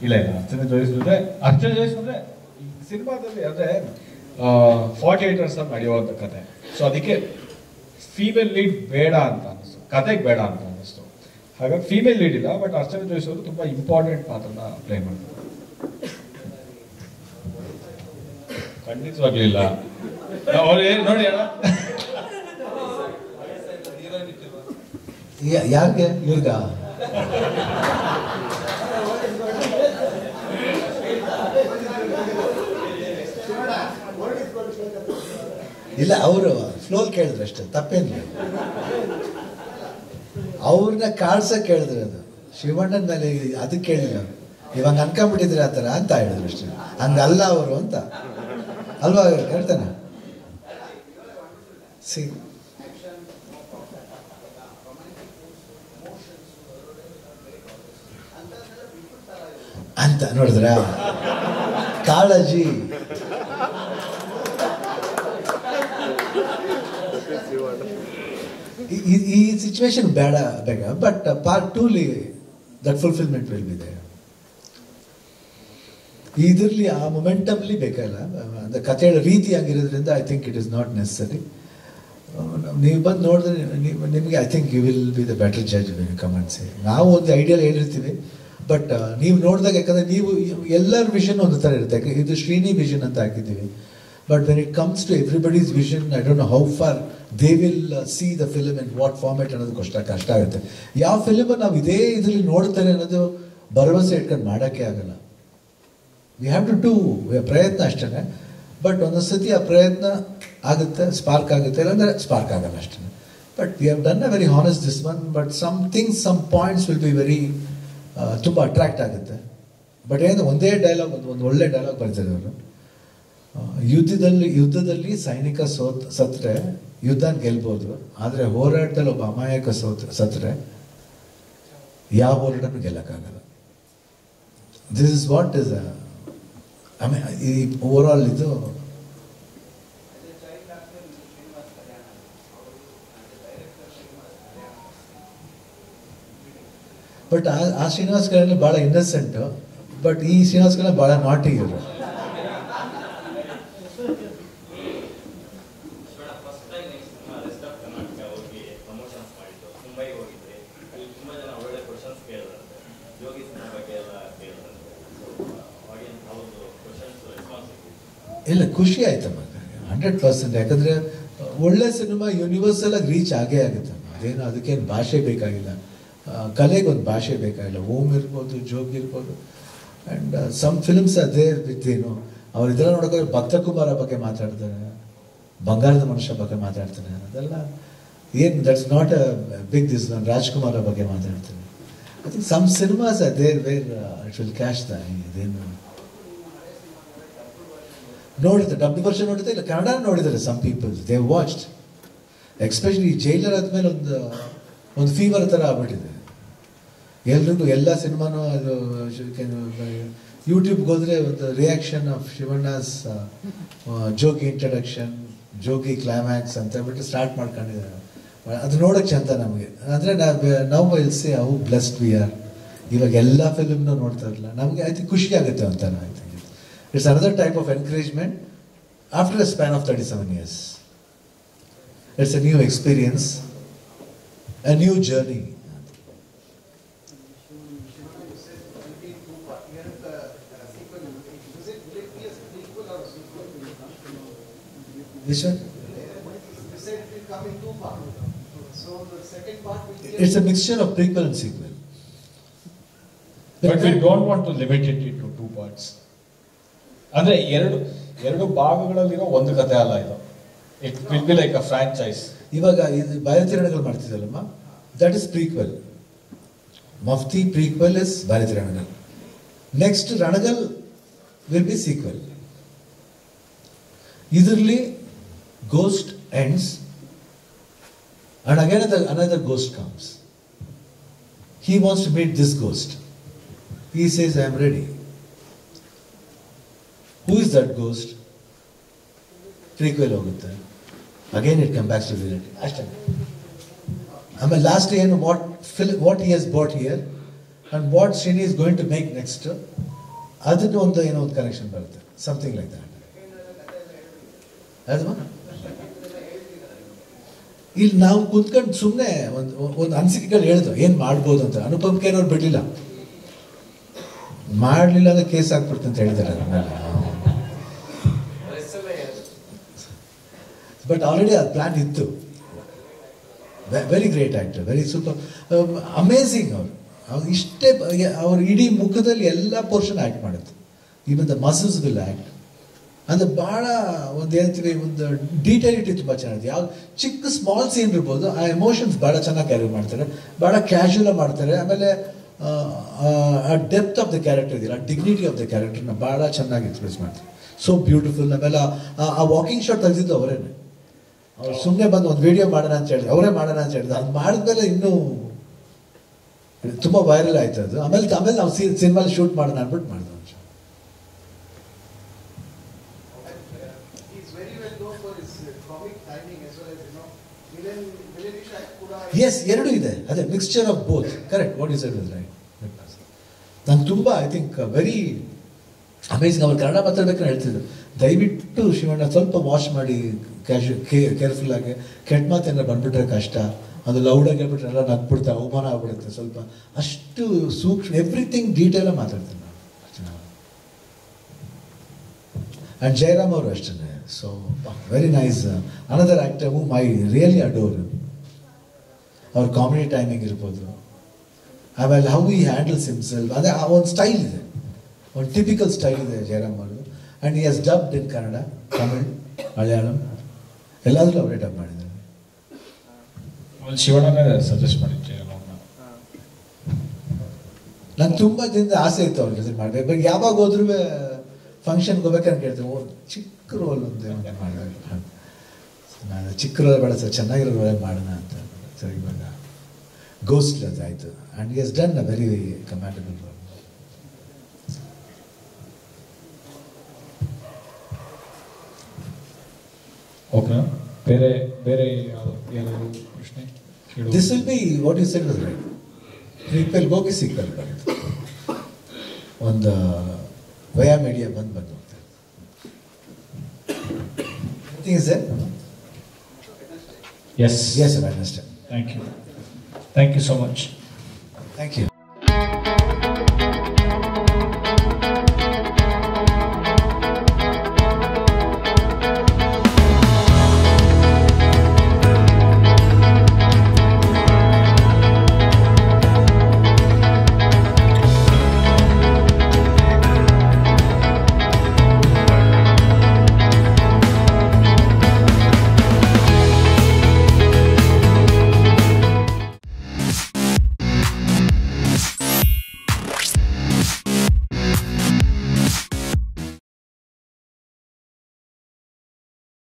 ಇಲ್ಲ ಇಲ್ಲ ಅರ್ಚನೆ ಜೋಯಿಸ್ ಅಂದ್ರೆ ಅರ್ಚನೆ ಜೋಯಿಸ್ ಅಂದ್ರೆ ಸಿನಿಮಾದಲ್ಲಿ ಅಂದ್ರೆ ಫಾರ್ಟಿ ಏಟ್ ಅಂತ ನಡೆಯುವಂಥ ಕತೆ ಸೊ ಅದಕ್ಕೆ ಫೀಮೇಲ್ ಲೀಡ್ ಬೇಡ ಅಂತ ಅನಿಸ್ತು ಕತೆಗೆ ಬೇಡ ಅಂತ ಅನಿಸ್ತು ಹಾಗಾಗಿ ಫೀಮೇಲ್ ಲೀಡ್ ಇಲ್ಲ ಬಟ್ ಅರ್ಚನೆ ಜೋಯಿಸ್ ಅವರು ತುಂಬಾ ಇಂಪಾರ್ಟೆಂಟ್ ಪಾತ್ರನ ಪ್ಲೇ ಮಾಡ್ತಾರೆ ಖಂಡಿತವಾಗ್ಲಿಲ್ಲ ಅವ್ರು ಏನ್- ನೋಡಿ ಅಣ್ಣ ಯಾ- ಯಾರಿಗೆ ಇವ್ರಿಗ ಇಲ್ಲ ಅವರು ಫ್ಲೋಲ್ ಕೇಳಿದ್ರು ಅಷ್ಟೇ ತಪ್ಪೇನಿಲ್ಲ ಅವ್ರನ್ನ ಕಾಡ್ಸಕ್ ಕೇಳಿದ್ರು ಅದು ಶಿವಣ್ಣನ ಮೇಲೆ ಅದಕ್ಕೆ ಕೇಳಿಲ್ಲ ಅವ್ರು ಇವಾಗ ಅನ್ಕೊಂಡ್ಬಿಟ್ಟಿದ್ರೆ ಆ ಥರ ಅಂತ ಹೇಳಿದ್ರು ಅಷ್ಟೇ ಹಂಗಲ್ಲ ಅವರು ಅಂತ ಅಲ್ವಾ ಹೇಳ್ತಾನೆ ಸಿ ಅಂತ ನೋಡಿದ್ರ ಕಾಳಜಿ ಈ- ಈ- ಈ ಸಿಚುವೇಶನ್ ಬೇಡ ಬೇಗ but partially that fulfillment will be there ಇದರಲ್ಲಿ ಆ ಮೊಮೆಂಟಮ್ಲಿ ಬೇಕಲ್ಲ ಅಂದ್ರೆ ಕಥೆ ಹೇಳೋ ರೀತಿ ಆಗಿರೋದ್ರಿಂದ I think it is not necessary ನೀವು ಬಂದು ನೋಡಿದ್ರೆ ನೀವು ನಿಮಗೆ I think you will be the better judge comments ನಾವು ಒಂದು ಐಡಿಯಲ್ ಹೇಳಿರ್ತೀವಿ ಬಟ್ ನೀವು ನೋಡಿದಾಗ ಯಾಕಂದ್ರೆ ನೀವು ಎಲ್ಲರ ವಿಷನ್ ಒಂದು ಥರ ಇರುತ್ತೆ ಯಾಕೆ ಇದು ಶ್ರೀನಿ ವಿಷನ್ ಅಂತ ಹಾಕಿದ್ದೀವಿ but when it comes to everybody's vision I don't know how far they will see the film in what format ಅನ್ನೋದು ಕಷ್ಟ ಕಷ್ಟ ಆಗುತ್ತೆ ಯಾವ ಫಿಲ್ಮ್ ನಾವು ಇದೇ ಇದರಲ್ಲಿ ನೋಡ್ತಾರೆ ಅನ್ನೋದು ಭರವಸೆ ಇಟ್ಕೊಂಡು ಮಾಡೋಕ್ಕೆ ಆಗಲ್ಲ ವಿ ಹ್ಯಾವ್ ಟು ಡೂ ಪ್ರಯತ್ನ ಅಷ್ಟೇ ಬಟ್ ಒಂದೊಂದು ಸತಿ ಆ ಪ್ರಯತ್ನ ಆಗುತ್ತೆ ಸ್ಪಾರ್ಕ್ ಆಗುತ್ತೆ ಇಲ್ಲಾಂದ್ರೆ ಸ್ಪಾರ್ಕ್ ಆಗಲ್ಲ ಅಷ್ಟೇ but we have done a very honest this one but some things some points will be very ತುಂಬ ಅಟ್ರಾಕ್ಟ್ ಆಗುತ್ತೆ ಬಟ್ ಏನು ಒಂದೇ ಡೈಲಾಗ್ ಒಂದು ಒಂದು ಒಳ್ಳೆ ಡೈಲಾಗ್ ಬರ್ತಾರೆ ಅವರು ಯುದ್ಧದಲ್ಲಿ ಯುದ್ಧದಲ್ಲಿ ಸೈನಿಕ ಸೋತ್ ಸತ್ರೆ ಯುದ್ಧ ಗೆಲ್ಬೋದು ಆದರೆ ಹೋರಾಟದಲ್ಲಿ ಒಬ್ಬ ಅಮಾಯಕ ಸೋತ್ ಸತ್ರೆ ಯಾವ ಹೋರಾಟನೂ ಗೆಲ್ಲಕ್ಕಾಗಲ್ಲ this is what is I mean ಈ ಓವರ್ ಆಲ್ ಇದು ಬಟ್ ಆ ಆ ಶ್ರೀನಿವಾಸ್ಗಳಲ್ಲಿ ಭಾಳ ಇನ್ನಸೆಂಟ್ ಬಟ್ ಈ ಶ್ರೀನಿವಾಸ್ಗಳ ಭಾಳ ನಾಟಿ ಇವರು first time rest of Karnataka ಹೋಗಿ ಪ್ರಮೋಷನ್ಸ್ ಮಾಡಿದ್ದು ಮುಂಬೈಗೆ ಹೋಗಿದ್ರಿ ಅಲ್ಲಿ ತುಂಬಾ ಜನ ಒಳ್ಳೆ ಕ್ವಶನ್ಸ್ ಕೇಳಿದ್ರಂತೆ ಯೋಗಿ ಸಿನಿಮಾ ಬಗ್ಗೆ ಎಲ್ಲ ಕೇಳಿದ್ರಂತೆ ಆಡಿಯನ್ಸ್ ಅವ್ರದ್ದು ಕ್ವಶನ್ಸ್ ರೆಸ್ಪಾನ್ಸ್ ಇಲ್ಲ ಖುಷಿ ಆಯ್ತಮ್ಮ ಹಂಡ್ರೆಡ್ ಪರ್ಸೆಂಟ್ ಯಾಕಂದ್ರೆ ಒಳ್ಳೆ ಸಿನಿಮಾ ಯೂನಿವರ್ಸಲ್ ಆಗಿ ರೀಚ್ ಆಗೇ ಆಗುತ್ತೆ ಅದೇನು ಅದಕ್ಕೇನು ಭಾಷೆ ಬೇಕಾಗಿಲ್ಲ ಕಲೆಗೆ ಒಂದು ಭಾಷೆ ಬೇಕಾಗಿಲ್ಲ ಓಮ್ ಇರ್ಬೋದು ಜೋಗ್ ಇರ್ಬೋದು ಆ್ಯಂಡ್ ಸಮ್ ಫಿಲ್ಮ್ಸ್ ಅದೇ ವಿತ್ ಏನು ಅವ್ರು ಇದೆಲ್ಲ ನೋಡೋಕೆ ಭಕ್ತ ಕುಮಾರ ಬಗ್ಗೆ ಮಾತಾಡ್ತಾರೆ ಬಂಗಾರದ ಮನುಷ್ಯ ಬಗ್ಗೆ ಮಾತಾಡ್ತಾರೆ ಅದೆಲ್ಲ ಏನು that's not a big this ನಾನು ರಾಜ್ಕುಮಾರ ಬಗ್ಗೆ ಮಾತಾಡ್ತಾರೆ ಐ ಥಿಂಕ್ ಸಮ್ ಸಿನಿಮಾಸ್ ಅದೇ where it will cash the ಇದೇನು ನೋಡಿದ್ರೆ ಡಬ್ ವರ್ಷನ್ ನೋಡಿದ್ರೆ ಇಲ್ಲ ಕನ್ನಡ ನೋಡಿದ್ದಾರೆ some peoples they watched especially Jailer ಆದ್ಮೇಲೆ ಒಂದು ಒಂದು ಫೀವರ್ ಥರ ಆಗ್ಬಿಟ್ಟಿದೆ ಎಲ್ರಿಗೂ ಎಲ್ಲ ಸಿನಿಮಾನು ಅದು ಯೂಟ್ಯೂಬ್ಗೆ ಹೋದ್ರೆ ಒಂದು reaction of Shivanna's Jogi introduction Jogi climax ಅಂತ ಹೇಳ್ಬಿಟ್ಟು ಸ್ಟಾರ್ಟ್ ಮಾಡ್ಕೊಂಡಿದ್ದಾರೆ ಅದು ನೋಡೋಕ್ಕೆ ಚಂದ ನಮಗೆ ಅಂದರೆ ನಾವು will see how blessed we are ಇವಾಗ ಎಲ್ಲ ಫಿಲ್ಮ್ನು ನೋಡ್ತಾ ಇರಲ್ಲ ನಮಗೆ ಐ ಥಿಂಕ್ ಖುಷಿ ಆಗುತ್ತೆ ಅಂತ I think it's another type of encouragement after a span of thirty seven years it's a new experience a new journey Which one? It's a mixture of prequel and sequel. But we don't want to limit it to two parts ಅಂದ್ರೆ ಎರಡು ಎರಡು ಭಾಗಗಳಲ್ಲಿರೋ ಒಂದು ಕಥೆ ಅಲ್ಲ ಇದು it will be like a franchise ಇವಾಗ ಇದು ಬಯತಿರಣಗಳು ಮಾಡ್ತಿದ್ದಲ್ಲಮ್ಮ that is prequel Mufti prequel is ಬಯತಿರಣಗಳು next Ranagal will be sequel ಇದರಲ್ಲಿ ghost ends and again another ghost comes he wants to meet this ghost. He says, I am ready. Who is that ghost? Prequel ಹೋಗುತ್ತೆ again it come backs to reality ಅಷ್ಟೇ ಆಮೇಲೆ last ಏನು what feel what he has bought here and what Srini is going to make next ಅದನ್ನು ಒಂದು ಏನೋ ಒಂದು connection ಬರುತ್ತೆ something like that ಅದು ಇಲ್ಲಿ ನಾವು ಕುತ್ಕೊಂಡು ಸುಮ್ಮನೆ ಒಂದು ಒಂದು ಅನಿಸಿಕೆಗಳು ಹೇಳಿದ್ರು ಏನು ಮಾಡ್ಬೋದು ಅಂತ ಅನುಪಮ್ ಖೇರ್ ಅವ್ರು ಬಿಡಲಿಲ್ಲ ಮಾಡಲಿಲ್ಲ ಅಂದ್ರೆ ಕೇಸ್ ಹಾಕ್ಬಿಡ್ತು ಅಂತ ಹೇಳಿದ್ದಾರೆ ಅದ್ರ ಮೇಲೆ ಬಟ್ ಆಲ್ರೆಡಿ ಅದು ಪ್ಲಾನ್ ಇತ್ತು very great actor very super amazing ಅವರು ಅವ್ರು ಇಷ್ಟೇ ಅವ್ರ ಇಡೀ ಮುಖದಲ್ಲಿ ಎಲ್ಲ ಪೋರ್ಷನ್ ಆ್ಯಕ್ಟ್ ಮಾಡುತ್ತೆ even the muscles will act ಅಂದರೆ ಭಾಳ ಒಂದು ಹೇಳ್ತೀವಿ ಒಂದು ಡೀಟೇಲಿಟಿ ತುಂಬ ಚೆನ್ನಾಗಿದೆ ಯಾವ ಚಿಕ್ಕ ಸ್ಮಾಲ್ ಸೀನ್ ಇರ್ಬೋದು ಆ ಎಮೋಷನ್ಸ್ ಭಾಳ ಚೆನ್ನಾಗಿ ಕ್ಯಾರಿ ಮಾಡ್ತಾರೆ ಭಾಳ ಕ್ಯಾಶುವಲ್ ಮಾಡ್ತಾರೆ ಆಮೇಲೆ ಆ, ಆ ಡೆಪ್ತ್ ಆಫ್ ದ ಕ್ಯಾರೆಕ್ಟರ್ ಇದೆಯಲ್ಲ ಡಿಗ್ನಿಟಿ ಆಫ್ ದ ಕ್ಯಾರೆಕ್ಟರ್ನ ಭಾಳ ಚೆನ್ನಾಗಿ ಎಕ್ಸ್ಪ್ರೆಸ್ ಮಾಡ್ತಾರೆ ಸೊ ಬ್ಯೂಟಿಫುಲ್ ಆಮೇಲೆ ಆ- ಆ ವಾಕಿಂಗ್ ಶಾಟ್ ತೆಗೆದಿದ್ದು ಅವರೇನೆ ಅವ್ರು ಸುಮ್ಮನೆ ಬಂದು ಒಂದು ವಿಡಿಯೋ ಮಾಡೋಣ ಅಂತ ಹೇಳಿದ್ರು ಅವರೇ ಮಾಡೋಣ ಅಂತ ಹೇಳಿದ್ರು ಅದು ಮಾಡಿದ್ಮೇಲೆ ಇನ್ನೂ ತುಂಬ ವೈರಲ್ ಆಯ್ತು ಅದು ಆಮೇಲೆ ಆಮೇಲೆ ನಾವು ಸಿನಿಮಾಲಿ ಶೂಟ್ ಮಾಡೋಣ ಅಂದ್ಬಿಟ್ಟು ಮಾಡಿದ್ವಿ ಒಂದು shot. He's very well known for his uh, comic timing as well as, you know, villain, villainish act ಕೂಡ ಎಸ್ ಎರಡು ಇದೆ ಅದೇ mixture of both correct what is it is right ನಂಗೆ ತುಂಬ ಐ ಥಿಂಕ್ ವೆರಿ ಅಮೇಝಿಂಗ್ ಅವ್ರು ಕನ್ನಡ ಮಾತಾಡ್ಬೇಕಾದ್ರೆ ಹೇಳ್ತಿದ್ರು ದಯವಿಟ್ಟು ಶಿವಣ್ಣ ಸ್ವಲ್ಪ ವಾಶ್ ಮಾಡಿ ಕ್ಯಾಶು ಕೇರ್ಫುಲ್ ಆಗಿ ಕೆಟ್ಟ ಮಾತೇನಾರ ಬಂದ್ಬಿಟ್ರೆ ಕಷ್ಟ ಅದು ಲೌಡಾಗಿ ಹೇಳ್ಬಿಟ್ರೆ ಎಲ್ಲ ನಗ್ಬಿಡ್ತಾ ಅವಮಾನ ಆಗ್ಬಿಡುತ್ತೆ ಸ್ವಲ್ಪ ಅಷ್ಟು ಸೂಕ್ಷ್ಮ ಎವ್ರಿಥಿಂಗ್ ಡೀಟೇಲಾಗಿ ಮಾತಾಡ್ತೀನಿ ನಾನು ಆ್ಯಂಡ್ ಜಯರಾಮ್ ಅವರು ಅಷ್ಟೇ so very nice another actor who my really adore ಅವ್ರ ಕಾಮಿಡಿ ಟೈಮಿಂಗ್ ಇರ್ಬೋದು ಆಮೇಲೆ ಹೌ ಈ ಹ್ಯಾಂಡಲ್ಸ್ ಹಿಮ್ಸೆಲ್ಫ್ ಅದೇ ಆ ಒಂದು ಸ್ಟೈಲ್ ಇದೆ ಒಂದು ಟಿಪಿಕಲ್ ಸ್ಟೈಲ್ ಇದೆ ಜಯರಾಮ್ ಅವರು and he has dubbed in Kannada Tamil Malayalam ಎಲ್ಲಾದ್ರೂ ಅವರೇ ಡಬ್ ಮಾಡಿದ್ದಾರೆ ಆಮೇಲೆ ಶಿವಣ್ಣನೇ ಸಜೆಸ್ಟ್ ಮಾಡಿದ್ದೆ ಅವ್ರನ್ನ ನಂಗೆ ತುಂಬ ದಿನದ ಆಸೆ ಇತ್ತು ಅವ್ರ ಜೊತೆ ಮಾಡಬೇಕು ಬಟ್ ಯಾವಾಗ ಹೋದ್ರೂ ಫಂಕ್ಷನ್ಗೆ ಹೋಗ್ಬೇಕಂತ ಕೇಳ್ತೀವಿ ಓ ಚಿಕ್ಕ ರೋಲ್ ಒಂದು ಮಾಡಬೇಕು ನಾನು ಚಿಕ್ಕ ರೋಲ್ ಬೇಡ ಸರ್ ಚೆನ್ನಾಗಿರೋ ರೋಲ್ ಮಾಡೋಣ ಅಂತ ಸೊ ಇವಾಗ ghost ಅದಾಯಿತು and he has done a very commendable role okay ಬೇರೆ ಬೇರೆ ಯಾವ್ದು ಏನಾದ್ರು ಪ್ರಶ್ನೆ ಕೇಳು this will be what you said right prequel ಹೋಗಿ ಸೀಕ್ವೆಲ್ ಬರುತ್ತೆ ಒಂದು ವಯಾ ಮೀಡಿಯಾ ಬಂದು ಬಂದು is yes yes I understand thank you thank you so much thank you